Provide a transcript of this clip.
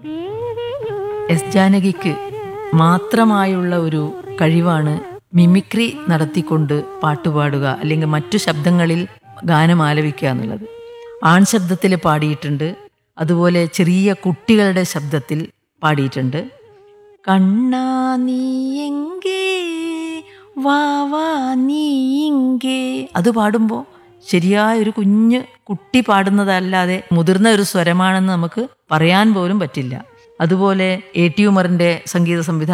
S ജാനകിക്ക് മാത്രമായുള്ള ഒരു കഴിവാണ് mimicry നടത്തിക്കൊണ്ട് പാട്ടുപാടുക അല്ലെങ്കിൽ മറ്റു ശബ്ദങ്ങളിൽ ഗാനം ആലപിക്കുക എന്നുള്ളത് ആൺ ശബ്ദത്തിൽ പാടിയിട്ടുണ്ട് അതുപോലെ ചെറിയ കുട്ടികളുടെ ശബ്ദത്തിൽ പാടിയിട്ടുണ്ട് കണ്ണാ നീ എങ്കേ വാ വാ നീ ഇങ്കേ അത് പാടുമ്പോൾ ശരിയായ ഒരു കുഞ്ഞ് കുട്ടി പാടുന്നതല്ലാതെ മുതിർന്ന ഒരു സ്വരമാണെന്ന് നമുക്ക് പറയാൻ പോലും പറ്റില്ല അതുപോലെ എ ടി ഉമറിൻ്റെ സംഗീത സംവിധാനം